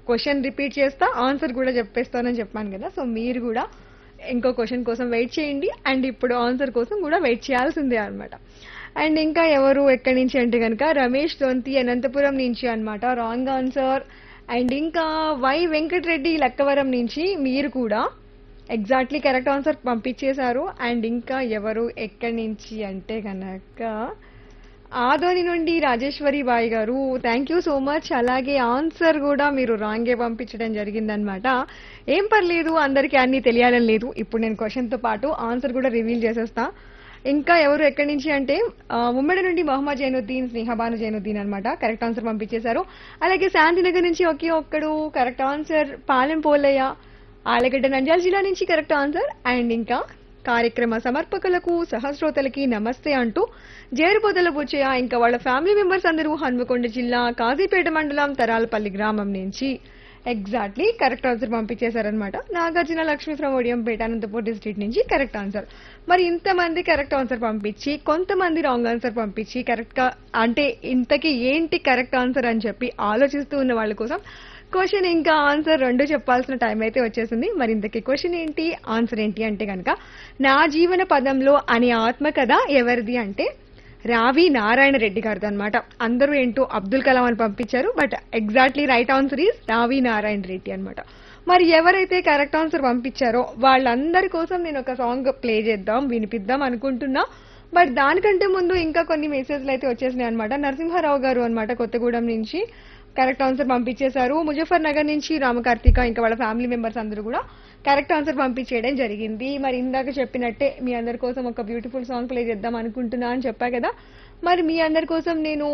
question repeat చేస్తా answer కూడా చెప్పేస్తానని చెప్పాను కదా సో మీరు కూడా ఇంకో క్వశ్చన్ కోసం వెయిట్ చేయండి అండ్ ఇప్పుడు ఆన్సర్ కోసం కూడా వెయిట్ చేయాల్సిందే అన్నమాట అండ్ ఇంకా ఎవరు ఎక్కడి నుంచి అంటే కనుక రమేష్ తొంతి అనంతపురం నుంచి అన్నమాట రాంగ్ ఆన్సర్ అండ్ ఇంకా వై వెంకటరెడ్డి లక్కవరం నుంచి మీరు కూడా ఎగ్జాక్ట్లీ కరెక్ట్ ఆన్సర్ పంపించేశారు అండ్ ఇంకా ఎవరు ఎక్కడి నుంచి అంటే కనుక ఆదోని నుండి రాజేశ్వరి బాయ్ గారు థ్యాంక్ యూ సో మచ్ అలాగే ఆన్సర్ కూడా మీరు రాంగే పంపించడం జరిగిందనమాట ఏం పర్లేదు అందరికీ అన్ని తెలియాలని లేదు ఇప్పుడు నేను క్వశ్చన్ తో పాటు ఆన్సర్ కూడా రివీల్ చేసేస్తా ఇంకా ఎవరు ఎక్కడి నుంచి అంటే ఆ, ఉమ్మడి నుండి మొహమ్మద్ జైనుద్దీన్ స్నేహబాను జైనుద్దీన్ అనమాట కరెక్ట్ ఆన్సర్ పంపించేశారు అలాగే శాంతినగర్ నుంచి ఒకే ఒక్కడు కరెక్ట్ ఆన్సర్ పాలెం పోలయ్య ఆలగడ్డ నంద్యాల జిల్లా నుంచి కరెక్ట్ ఆన్సర్ అండ్ ఇంకా కార్యక్రమ సమర్పకులకు సహస్రోతలకి నమస్తే అంటూ జేరుబోదల బుచ్చయ్య ఇంకా వాళ్ళ ఫ్యామిలీ మెంబర్స్ అందరూ హన్మకొండ జిల్లా కాజీపేట మండలం తరాలపల్లి గ్రామం నుంచి ఎగ్జాక్ట్లీ కరెక్ట్ ఆన్సర్ పంపించేశారనమాట నాగార్జున లక్ష్మీ ఫ్రమ్ ఒడియంపేట అనంతపూర్ డిస్ట్రిక్ట్ నుంచి కరెక్ట్ ఆన్సర్ మరి ఇంతమంది కరెక్ట్ ఆన్సర్ పంపించి కొంతమంది రాంగ్ ఆన్సర్ పంపించి కరెక్ట్ గా అంటే ఇంతకీ ఏంటి కరెక్ట్ ఆన్సర్ అని చెప్పి ఆలోచిస్తూ ఉన్న వాళ్ళ కోసం క్వశ్చన్ ఇంకా ఆన్సర్ రెండు చెప్పాల్సిన టైం అయితే వచ్చేసింది మరి ఇంతకీ క్వశ్చన్ ఏంటి ఆన్సర్ ఏంటి అంటే కనుక నా జీవన పదంలో అనే ఆత్మకథ ఎవరిది అంటే రావి నారాయణ రెడ్డి గారిది అనమాట అందరూ ఏంటో అబ్దుల్ కలాం అని పంపించారు but exactly right answer is Ravi Narayana Reddy అన్నమాట మరి ఎవరైతే కరెక్ట్ ఆన్సర్ పంపించారో వాళ్ళందరి కోసం నేను ఒక సాంగ్ ప్లే చేద్దాం వినిపిద్దాం అనుకుంటున్నా బట్ దానికంటే ముందు ఇంకా కొన్ని మెసేజ్లు అయితే వచ్చేసినాయి అనమాట నరసింహారావు గారు అనమాట కొత్తగూడెం నుంచి కరెక్ట్ ఆన్సర్ పంపించేశారు ముజఫర్ నగర్ నుంచి రామకార్తిక ఇంకా వాళ్ళ ఫ్యామిలీ మెంబర్స్ అందరూ కూడా కరెక్ట్ ఆన్సర్ పంపించేయడం జరిగింది మరి ఇందాక చెప్పినట్టే మీ అందరి కోసం ఒక బ్యూటిఫుల్ సాంగ్ ప్లే చేద్దాం అనుకుంటున్నా అని చెప్పా కదా మరి మీ అందరి కోసం నేను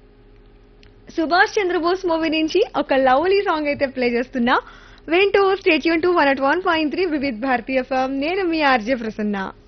సుభాష్ చంద్రబోస్ మూవీ నుంచి ఒక లవ్లీ సాంగ్ అయితే ప్లే చేస్తున్నా వింటూ stay tuned to one at one point three Vividh Bharati FM నేను మీ ఆర్జే ప్రసన్న